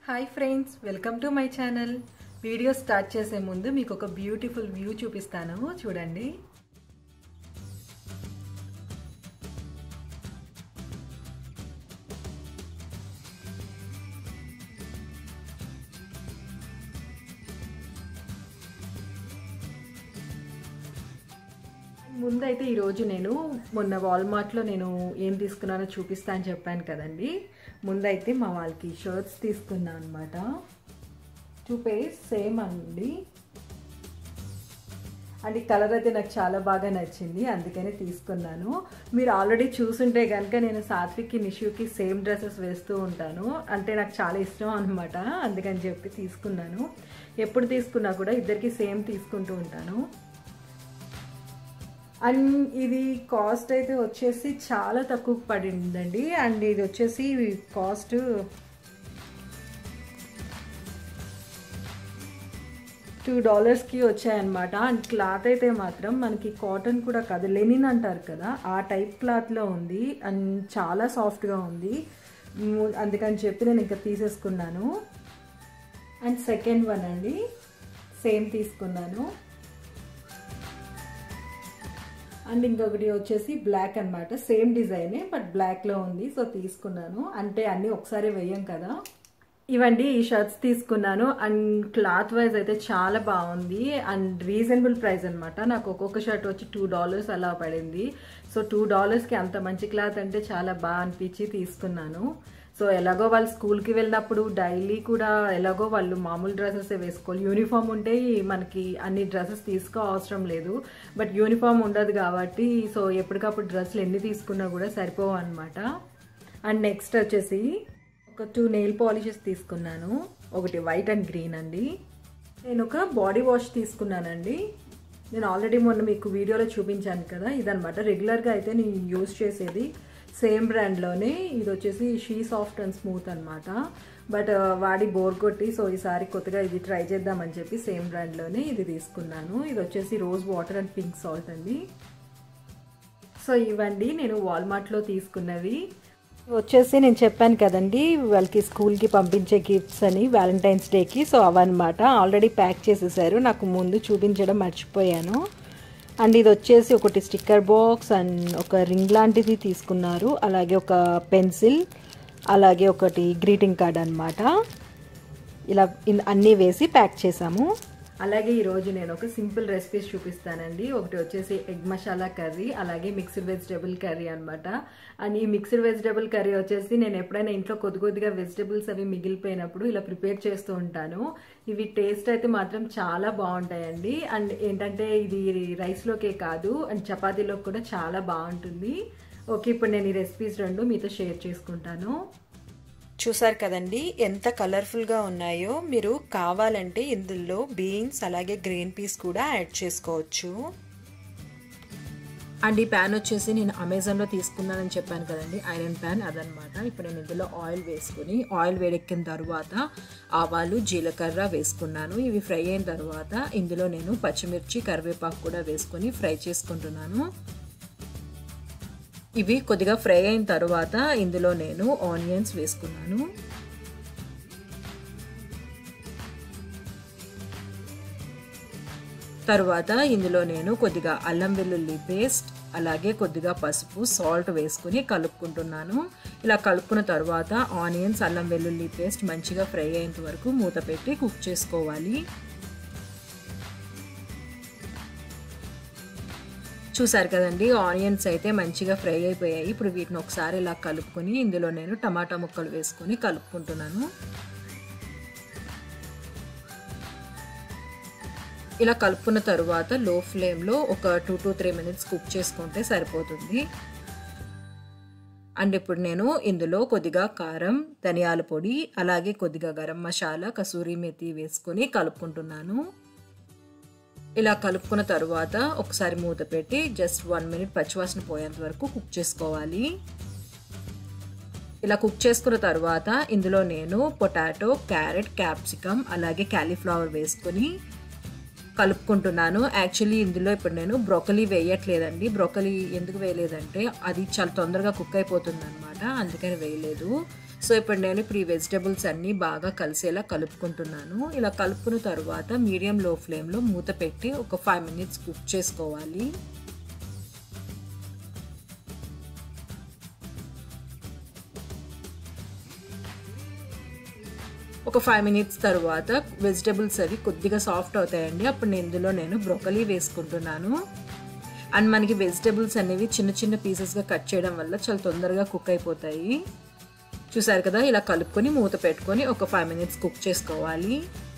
Hi friends welcome to my channel video start చేసే ముందు మీకు ఒక బ్యూటిఫుల్ వ్యూ చూపిస్తాను చూడండి ముందైతే ఈరోజు నేను మొన్న వాల్మార్ట్లో నేను ఏం తీసుకున్నానో చూపిస్తా అని చెప్పాను కదండి ముందైతే మా వాళ్ళకి షర్ట్స్ తీసుకున్నాను అనమాట టూ పేర్స్ సేమ్ అండి అండ్ ఈ కలర్ అయితే నాకు చాలా బాగా నచ్చింది అందుకనే తీసుకున్నాను మీరు ఆల్రెడీ చూసుంటే కనుక నేను సాత్విక్కి నిషుకి సేమ్ డ్రెస్సెస్ వేస్తూ ఉంటాను అంటే నాకు చాలా ఇష్టం అనమాట అందుకని చెప్పి తీసుకున్నాను ఎప్పుడు తీసుకున్నా కూడా ఇద్దరికి సేమ్ తీసుకుంటూ ఉంటాను అండ్ ఇది కాస్ట్ అయితే వచ్చేసి చాలా తక్కువ పడిందండి అండ్ ఇది వచ్చేసి కాస్ట్ టూ డాలర్స్కి వచ్చాయన్నమాట అండ్ క్లాత్ అయితే మాత్రం మనకి కాటన్ కూడా కాదు లెనిన్ అంటారు కదా ఆ టైప్ క్లాత్లో ఉంది అండ్ చాలా సాఫ్ట్గా ఉంది అందుకని చెప్పి నేను ఇంకా తీసేసుకున్నాను అండ్ సెకండ్ వన్ అండి సేమ్ తీసుకున్నాను అండ్ ఇంకొకటి వచ్చేసి బ్లాక్ అనమాట సేమ్ డిజైనే బట్ బ్లాక్లో ఉంది సో తీసుకున్నాను అంటే అన్నీ ఒకసారి వేయం కదా ఇవండి ఈ షర్ట్స్ తీసుకున్నాను అండ్ క్లాత్ వైజ్ అయితే చాలా బాగుంది అండ్ రీజనబుల్ ప్రైస్ అనమాట నాకు ఒక్కొక్క షర్ట్ వచ్చి టూ డాలర్స్ అలా పడింది సో టూ డాలర్స్కి అంత మంచి క్లాత్ అంటే చాలా బాగా అనిపించి తీసుకున్నాను సో ఎలాగో వాళ్ళు స్కూల్కి వెళ్ళినప్పుడు డైలీ కూడా ఎలాగో వాళ్ళు మామూలు డ్రెస్సెస్ వేసుకోవాలి యూనిఫామ్ ఉంటే మనకి అన్ని డ్రెస్సెస్ తీసుకో అవసరం లేదు బట్ యూనిఫామ్ ఉండదు కాబట్టి సో ఎప్పటికప్పుడు డ్రెస్సులు ఎన్ని తీసుకున్నా కూడా సరిపోవు అనమాట అండ్ నెక్స్ట్ వచ్చేసి ఒక టూ నెయిల్ పాలిషెస్ తీసుకున్నాను ఒకటి వైట్ అండ్ గ్రీన్ అండి నేను ఒక బాడీ వాష్ తీసుకున్నానండి నేను ఆల్రెడీ మొన్న మీకు వీడియోలో చూపించాను కదా ఇదనమాట రెగ్యులర్గా అయితే నేను యూజ్ చేసేది సేమ్ బ్రాండ్లోనే ఇది వచ్చేసి షీ సాఫ్ట్ అండ్ స్మూత్ అనమాట బట్ వాడి బోర్ కొట్టి సో ఈసారి కొత్తగా ఇది ట్రై చేద్దామని చెప్పి సేమ్ బ్రాండ్లోనే ఇది తీసుకున్నాను ఇది వచ్చేసి rose water and pink salt అండి సో ఇవండి నేను వాల్మార్ట్లో తీసుకున్నవి వచ్చేసి నేను చెప్పాను కదండి వాళ్ళకి స్కూల్కి పంపించే గిఫ్ట్స్ అని వ్యాలంటైన్స్ డేకి సో అవన్నమాట ఆల్రెడీ ప్యాక్ చేసేసారు నాకు ముందు చూపించడం మర్చిపోయాను అండ్ ఇది వచ్చేసి ఒకటి స్టిక్కర్ బాక్స్ అండ్ ఒక రింగ్ లాంటిది తీసుకున్నారు అలాగే ఒక పెన్సిల్ అలాగే ఒకటి గ్రీటింగ్ కార్డ్ అనమాట ఇలా అన్నీ వేసి ప్యాక్ చేసాము అలాగే ఈరోజు నేను ఒక సింపుల్ రెసిపీస్ చూపిస్తానండి ఒకటి వచ్చేసి ఎగ్ మసాలా కర్రీ అలాగే మిక్స్డ్ వెజిటేబుల్ కర్రీ అనమాట అండ్ ఈ మిక్స్డ్ వెజిటేబుల్ కర్రీ వచ్చేసి నేను ఎప్పుడైనా ఇంట్లో కొద్ది కొద్దిగా వెజిటేబుల్స్ అవి మిగిలిపోయినప్పుడు ఇలా ప్రిపేర్ చేస్తూ ఉంటాను ఇవి టేస్ట్ అయితే మాత్రం చాలా బాగుంటాయండి అండ్ ఏంటంటే ఇది రైస్లోకే కాదు అండ్ చపాతీలోకి కూడా చాలా బాగుంటుంది ఓకే ఇప్పుడు నేను ఈ రెసిపీస్ రెండు మీతో షేర్ చేసుకుంటాను చూసారు కదండి ఎంత కలర్ఫుల్గా ఉన్నాయో మీరు కావాలంటే ఇందులో బీన్స్ అలాగే గ్రీన్ పీస్ కూడా యాడ్ చేసుకోవచ్చు అండ్ ఈ ప్యాన్ వచ్చేసి నేను అమెజాన్లో తీసుకున్నానని చెప్పాను కదండి ఐరన్ ప్యాన్ అదనమాట ఇప్పుడు నేను ఇందులో ఆయిల్ వేసుకుని ఆయిల్ వేడెక్కిన తర్వాత ఆవాలు జీలకర్ర వేసుకున్నాను ఇవి ఫ్రై అయిన తర్వాత ఇందులో నేను పచ్చిమిర్చి కరివేపాకు కూడా వేసుకొని ఫ్రై చేసుకుంటున్నాను ఇవి కొద్దిగా ఫ్రై అయిన తర్వాత ఇందులో నేను ఆనియన్స్ వేసుకున్నాను తరువాత ఇందులో నేను కొద్దిగా అల్లం వెల్లుల్లి పేస్ట్ అలాగే కొద్దిగా పసుపు సాల్ట్ వేసుకుని కలుపుకుంటున్నాను ఇలా కలుపుకున్న తర్వాత ఆనియన్స్ అల్లం వెల్లుల్లి పేస్ట్ మంచిగా ఫ్రై అయ్యేంత వరకు మూత పెట్టి కుక్ చేసుకోవాలి చూసారు కదండి ఆనియన్స్ అయితే మంచిగా ఫ్రై అయిపోయాయి ఇప్పుడు వీటిని ఒకసారి ఇలా కలుపుకొని ఇందులో నేను టమాటా ముక్కలు వేసుకొని కలుపుకుంటున్నాను ఇలా కలుపుకున్న తరువాత లో ఫ్లేమ్లో ఒక two to three minutes cook చేసుకుంటే సరిపోతుంది అండ్ ఇప్పుడు నేను ఇందులో కొద్దిగా కారం ధనియాల పొడి అలాగే కొద్దిగా గరం మసాలా కసూరి మెతి వేసుకొని కలుపుకుంటున్నాను ఇలా కలుపుకున్న తర్వాత ఒకసారి మూత పెట్టి జస్ట్ వన్ మినిట్ పచ్చివాసన పోయేంత వరకు కుక్ చేసుకోవాలి ఇలా కుక్ చేసుకున్న తర్వాత ఇందులో నేను పొటాటో క్యారెట్ క్యాప్సికమ్ అలాగే క్యాలీఫ్లవర్ వేసుకొని కలుపుకుంటున్నాను యాక్చువల్లీ ఇందులో ఇప్పుడు నేను బ్రోకలీ వేయట్లేదండి బ్రోకలీ ఎందుకు వేయలేదంటే అది చాలా తొందరగా కుక్ అయిపోతుంది అనమాట అందుకని వేయలేదు సో ఇప్పుడు నేను ఇప్పుడు ఈ వెజిటబుల్స్ అన్నీ బాగా కలిసేలా కలుపుకుంటున్నాను ఇలా కలుపుకున్న తర్వాత మీడియం లో ఫ్లేమ్లో మూత పెట్టి ఒక ఫైవ్ మినిట్స్ కుక్ చేసుకోవాలి ఒక ఫైవ్ మినిట్స్ తర్వాత వెజిటబుల్స్ అవి కొద్దిగా సాఫ్ట్ అవుతాయండి అప్పుడు నేను ఇందులో నేను బ్రొకలీ వేసుకుంటున్నాను అండ్ మనకి వెజిటబుల్స్ అనేవి చిన్న చిన్న పీసెస్గా కట్ చేయడం వల్ల చాలా తొందరగా కుక్ అయిపోతాయి చూసారు కదా ఇలా కలుపుకొని మూత పెట్టుకొని ఒక ఫైవ్ మినిట్స్ కుక్ చేసుకోవాలి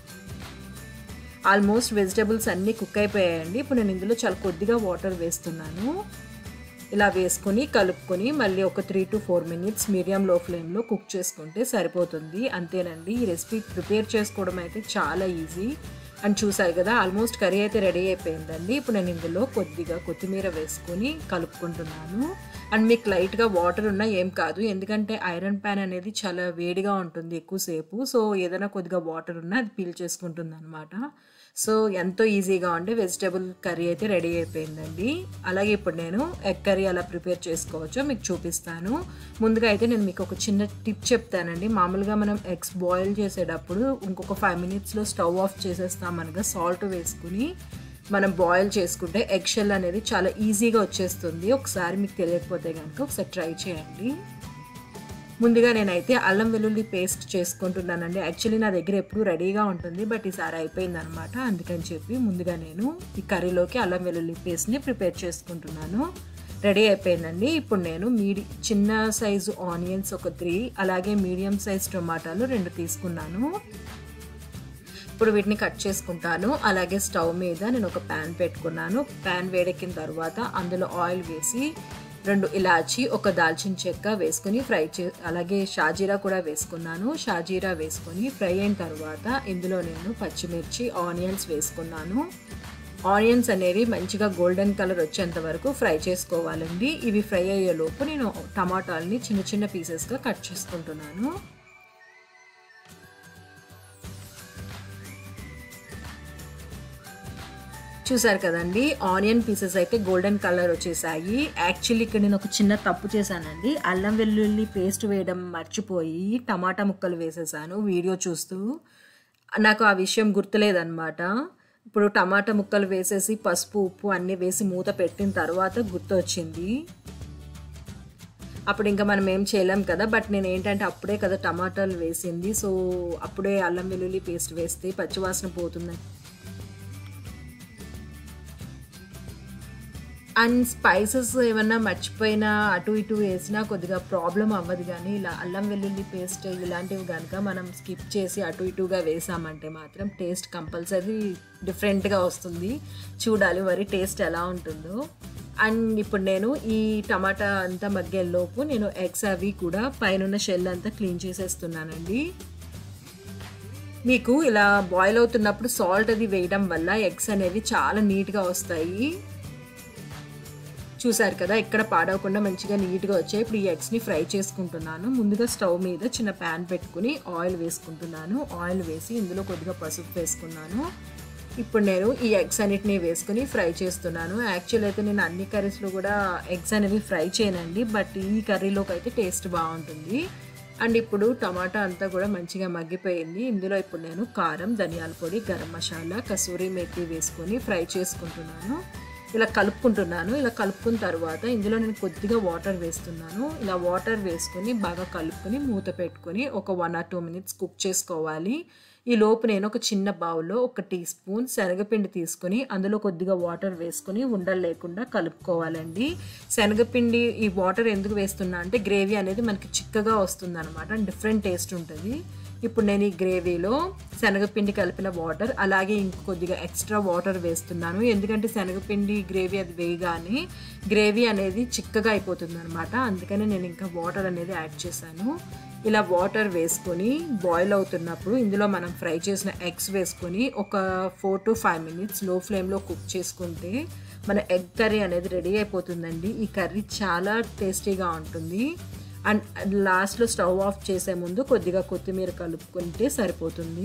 ఆల్మోస్ట్ వెజిటబుల్స్ అన్నీ కుక్ అయిపోయాయండి ఇప్పుడు నేను ఇందులో చాలా కొద్దిగా వాటర్ వేస్తున్నాను ఇలా వేసుకొని కలుపుకొని మళ్ళీ ఒక three to four minutes medium low ఫ్లేమ్లో కుక్ చేసుకుంటే సరిపోతుంది అంతేనండి ఈ రెసిపీ ప్రిపేర్ చేసుకోవడం అయితే చాలా ఈజీ అండ్ చూసారు కదా ఆల్మోస్ట్ కర్రీ అయితే రెడీ అయిపోయిందండి ఇప్పుడు నేను ఇందులో కొద్దిగా కొత్తిమీర వేసుకొని కలుపుకుంటున్నాను అండ్ మీకు లైట్గా వాటర్ ఉన్నా ఏం కాదు ఎందుకంటే ఐరన్ ప్యాన్ అనేది చాలా వేడిగా ఉంటుంది ఎక్కువసేపు సో ఏదైనా కొద్దిగా వాటర్ ఉన్నా అది పీల్ చేసుకుంటుంది అనమాట సో ఎంతో ఈజీగా ఉండే వెజిటేబుల్ కర్రీ అయితే రెడీ అయిపోయిందండి అలాగే ఇప్పుడు నేను ఎగ్ కర్రీ అలా ప్రిపేర్ చేసుకోవచ్చో మీకు చూపిస్తాను ముందుగా అయితే నేను మీకు ఒక చిన్న టిప్ చెప్తానండి మామూలుగా మనం ఎగ్స్ బాయిల్ చేసేటప్పుడు ఇంకొక ఫైవ్ మినిట్స్లో స్టవ్ ఆఫ్ చేసేస్తామనగా సాల్ట్ వేసుకుని మనం బాయిల్ చేసుకుంటే ఎగ్ షెల్ అనేది చాలా ఈజీగా వచ్చేస్తుంది ఒకసారి మీకు తెలియకపోతే కనుక ఒకసారి ట్రై చేయండి ముందుగా నేనైతే అల్లం వెల్లుల్లి పేస్ట్ చేసుకుంటున్నానండి యాక్చువల్లీ నా దగ్గర ఎప్పుడు రెడీగా ఉంటుంది బట్ ఈసారి అయిపోయింది అనమాట అందుకని చెప్పి ముందుగా నేను ఈ కర్రీలోకి అల్లం వెల్లుల్లి పేస్ట్ని ప్రిపేర్ చేసుకుంటున్నాను రెడీ అయిపోయిందండి ఇప్పుడు నేను మీడి చిన్న సైజు ఆనియన్స్ ఒక త్రీ అలాగే మీడియం సైజ్ టొమాటాలు రెండు తీసుకున్నాను ఇప్పుడు వీటిని కట్ చేసుకుంటాను అలాగే స్టవ్ మీద నేను ఒక ప్యాన్ పెట్టుకున్నాను ప్యాన్ వేడెక్కిన తర్వాత అందులో ఆయిల్ వేసి రెండు ఇలాచి ఒక దాల్చిన చెక్క వేసుకుని ఫ్రై చే అలాగే షాజీరా కూడా వేసుకున్నాను షాజీరా వేసుకొని ఫ్రై అయిన తర్వాత ఇందులో నేను పచ్చిమిర్చి ఆనియన్స్ వేసుకున్నాను ఆనియన్స్ అనేవి మంచిగా గోల్డెన్ కలర్ వచ్చేంత వరకు ఫ్రై చేసుకోవాలండి ఇవి ఫ్రై అయ్యేలోపు నేను టమాటాలని చిన్న చిన్న పీసెస్గా కట్ చేసుకుంటున్నాను చూసారు కదండి ఆనియన్ పీసెస్ అయితే గోల్డెన్ కలర్ వచ్చేసాయి యాక్చువల్లీ ఇక్కడ నేను ఒక చిన్న తప్పు చేశానండి అల్లం వెల్లుల్లి పేస్ట్ వేయడం మర్చిపోయి టమాటా ముక్కలు వేసేసాను వీడియో చూస్తూ నాకు ఆ విషయం గుర్తులేదన్నమాట ఇప్పుడు టమాటా ముక్కలు వేసేసి పసుపు ఉప్పు అన్నీ వేసి మూత పెట్టిన తర్వాత గుర్తొచ్చింది అప్పుడు ఇంకా మనం ఏం చేయలేం కదా బట్ నేను ఏంటంటే అప్పుడే కదా టమాటాలు వేసింది సో అప్పుడే అల్లం వెల్లుల్లి పేస్ట్ వేస్తే పచ్చివాసన పోతుందని అండ్ స్పైసెస్ ఏమన్నా మర్చిపోయినా అటు ఇటు వేసినా కొద్దిగా ప్రాబ్లం అవ్వదు కానీ ఇలా అల్లం వెల్లుల్లి పేస్ట్ ఇలాంటివి కనుక మనం స్కిప్ చేసి అటు ఇటుగా వేసామంటే మాత్రం టేస్ట్ కంపల్సరీ డిఫరెంట్గా వస్తుంది చూడాలి మరి టేస్ట్ ఎలా ఉంటుందో అండ్ ఇప్పుడు నేను ఈ టమాటా అంతా మగ్గేలోపు నేను ఎగ్స్ అవి కూడా పైన షెల్ అంతా క్లీన్ చేసేస్తున్నానండి మీకు ఇలా బాయిల్ అవుతున్నప్పుడు సాల్ట్ అది వేయడం వల్ల ఎగ్స్ అనేవి చాలా నీట్గా వస్తాయి చూసారు కదా ఇక్కడ పాడవకుండా మంచిగా నీట్గా వచ్చాయి ఇప్పుడు ఈ ఎగ్స్ని ఫ్రై చేసుకుంటున్నాను ముందుగా స్టవ్ మీద చిన్న ప్యాన్ పెట్టుకుని ఆయిల్ వేసుకుంటున్నాను ఆయిల్ వేసి ఇందులో కొద్దిగా పసుపు వేసుకున్నాను ఇప్పుడు నేను ఈ ఎగ్స్ అన్నిటిని వేసుకుని ఫ్రై చేస్తున్నాను యాక్చువల్ అయితే నేను అన్ని కర్రీస్లో కూడా ఎగ్స్ అనేవి ఫ్రై చేయనండి బట్ ఈ కర్రీలోకి అయితే టేస్ట్ బాగుంటుంది అండ్ ఇప్పుడు టమాటా అంతా కూడా మంచిగా మగ్గిపోయింది ఇందులో ఇప్పుడు నేను కారం ధనియాల పొడి గరం మసాలా కసూరి మెత్తి వేసుకొని ఫ్రై చేసుకుంటున్నాను ఇలా కలుపుకుంటున్నాను ఇలా కలుపుకున్న తర్వాత ఇందులో నేను కొద్దిగా వాటర్ వేస్తున్నాను ఇలా వాటర్ వేసుకొని బాగా కలుపుకొని మూత పెట్టుకొని ఒక one or two minutes cook చేసుకోవాలి ఈ లోపు నేను ఒక చిన్న బౌల్లో ఒక టీ స్పూన్ శనగపిండి తీసుకొని అందులో కొద్దిగా వాటర్ వేసుకొని ఉండలు లేకుండా కలుపుకోవాలండి శనగపిండి ఈ వాటర్ ఎందుకు వేస్తున్నా అంటే గ్రేవీ అనేది మనకి చిక్కగా వస్తుంది అనమాట డిఫరెంట్ టేస్ట్ ఉంటుంది ఇప్పుడు నేను ఈ గ్రేవీలో శనగపిండి కలిపిన వాటర్ అలాగే ఇంకొద్దిగా ఎక్స్ట్రా వాటర్ వేస్తున్నాను ఎందుకంటే శనగపిండి గ్రేవీ అది వేయగానే గ్రేవీ అనేది చిక్కగా అయిపోతుంది అనమాట అందుకని నేను ఇంకా వాటర్ అనేది యాడ్ చేశాను ఇలా వాటర్ వేసుకొని బాయిల్ అవుతున్నప్పుడు ఇందులో మనం ఫ్రై చేసిన ఎగ్స్ వేసుకొని ఒక ఫోర్ టు ఫైవ్ మినిట్స్ లో ఫ్లేమ్లో కుక్ చేసుకుంటే మన ఎగ్ కర్రీ అనేది రెడీ అయిపోతుందండి ఈ కర్రీ చాలా టేస్టీగా ఉంటుంది అండ్ లాస్ట్లో స్టవ్ ఆఫ్ చేసే ముందు కొద్దిగా కొత్తిమీర కలుపుకుంటే సరిపోతుంది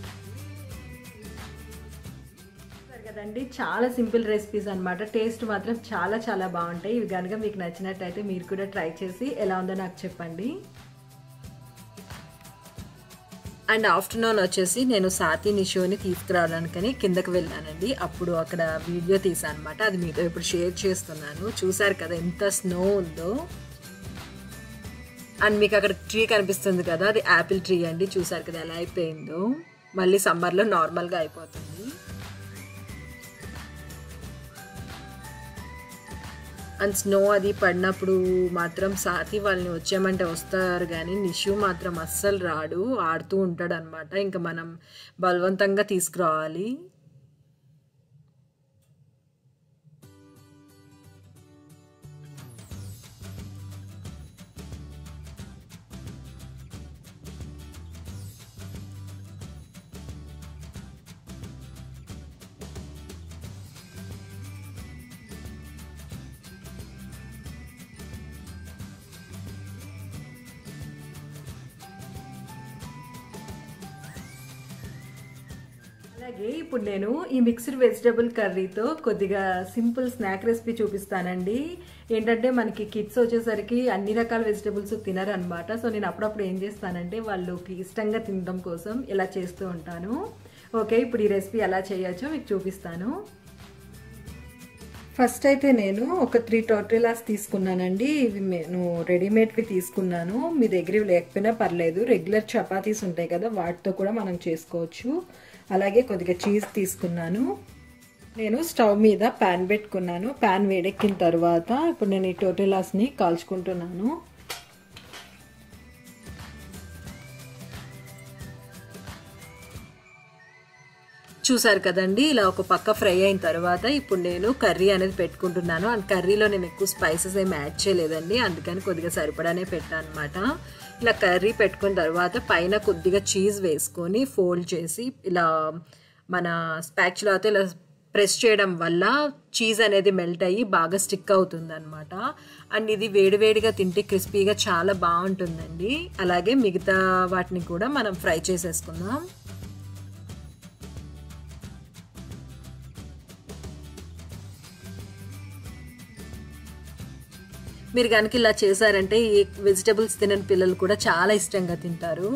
కదండి చాలా సింపుల్ రెసిపీస్ అనమాట టేస్ట్ మాత్రం చాలా చాలా బాగుంటాయి ఇవి కనుక మీకు నచ్చినట్టయితే మీరు కూడా ట్రై చేసి ఎలా ఉందో నాకు చెప్పండి అండ్ ఆఫ్టర్నూన్ వచ్చేసి నేను సాతి నిషోని తీసుకురావడానికని కిందకి వెళ్ళానండి అప్పుడు అక్కడ వీడియో తీసాను అనమాట అది మీతో ఇప్పుడు షేర్ చేస్తున్నాను చూసారు కదా ఎంత స్నో ఉందో అండ్ మీకు అక్కడ ట్రీ కనిపిస్తుంది కదా అది యాపిల్ ట్రీ అండి చూసారు కదా ఎలా అయిపోయిందో మళ్ళీ సమ్మర్లో నార్మల్గా అయిపోతుంది అండ్ స్నో అది పడినప్పుడు మాత్రం సాతి వాళ్ళని వచ్చామంటే వస్తారు కానీ నిషు మాత్రం అస్సలు రాడు ఆడుతూ ఉంటాడు అనమాట ఇంకా మనం బలవంతంగా తీసుకురావాలి అలాగే ఇప్పుడు నేను ఈ మిక్స్డ్ వెజిటబుల్ కర్రీతో కొద్దిగా సింపుల్ స్నాక్ రెసిపీ చూపిస్తానండి ఏంటంటే మనకి కిడ్స్ వచ్చేసరికి అన్ని రకాల వెజిటబుల్స్ తినరు అనమాట సో నేను అప్పుడప్పుడు ఏం చేస్తానంటే వాళ్ళకి ఇష్టంగా తినడం కోసం ఇలా చేస్తూ ఉంటాను ఓకే ఇప్పుడు ఈ రెసిపీ ఎలా చేయొచ్చో మీకు చూపిస్తాను ఫస్ట్ అయితే నేను ఒక త్రీ టోటలాస్ తీసుకున్నానండి ఇవి నేను రెడీమేడ్వి తీసుకున్నాను మీ దగ్గర ఇవి లేకపోయినా పర్లేదు రెగ్యులర్ చపాతీస్ ఉంటాయి కదా వాటితో కూడా మనం చేసుకోవచ్చు అలాగే కొద్దిగా చీజ్ తీసుకున్నాను నేను స్టవ్ మీద ప్యాన్ పెట్టుకున్నాను ప్యాన్ వేడెక్కిన తర్వాత ఇప్పుడు నేను ఈ టోటలాస్ని కాల్చుకుంటున్నాను చూసారు కదండి ఇలా ఒక పక్క ఫ్రై అయిన తర్వాత ఇప్పుడు నేను కర్రీ అనేది పెట్టుకుంటున్నాను అండ్ కర్రీలో నేను ఎక్కువ స్పైసెస్ ఏమి యాడ్ చేయలేదండి అందుకని కొద్దిగా సరిపడానే పెట్టాను అనమాట ఇలా కర్రీ పెట్టుకున్న తర్వాత పైన కొద్దిగా చీజ్ వేసుకొని ఫోల్డ్ చేసి ఇలా మన స్పాక్చులాతో ఇలా ప్రెస్ చేయడం వల్ల చీజ్ అనేది మెల్ట్ అయ్యి బాగా స్టిక్ అవుతుంది అనమాట అండ్ ఇది వేడివేడిగా తింటే క్రిస్పీగా చాలా బాగుంటుందండి అలాగే మిగతా వాటిని కూడా మనం ఫ్రై చేసేసుకుందాం మీరు కనుక ఇలా చేశారంటే ఈ వెజిటబుల్స్ తినని పిల్లలు కూడా చాలా ఇష్టంగా తింటారు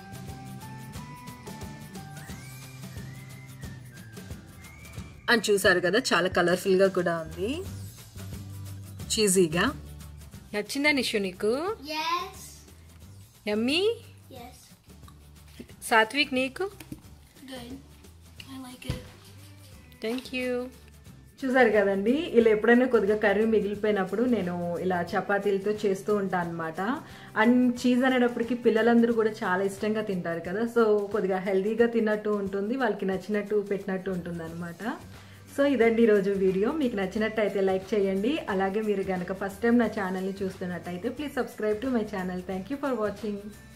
అని చూసారు కదా చాలా కలర్ఫుల్గా కూడా ఉంది చీజీగా నచ్చిందా నిషు నీకు Yes. యమ్మీ Yes. సాత్విక్ నీకు Good. I like it. Thank you చూసారు కదండి ఇలా ఎప్పుడైనా కొద్దిగా కర్రీ మిగిలిపోయినప్పుడు నేను ఇలా చపాతీలతో చేస్తూ ఉంటాను అనమాట అండ్ చీజ్ అనేటప్పటికి పిల్లలందరూ కూడా చాలా ఇష్టంగా తింటారు కదా సో కొద్దిగా హెల్తీగా తిన్నట్టు ఉంటుంది వాళ్ళకి నచ్చినట్టు పెట్టినట్టు ఉంటుంది అనమాట సో ఇదండి ఈరోజు వీడియో మీకు నచ్చినట్టయితే లైక్ చేయండి అలాగే మీరు కనుక ఫస్ట్ టైం నా ఛానల్ని చూస్తున్నట్టయితే please subscribe to my channel thank you for watching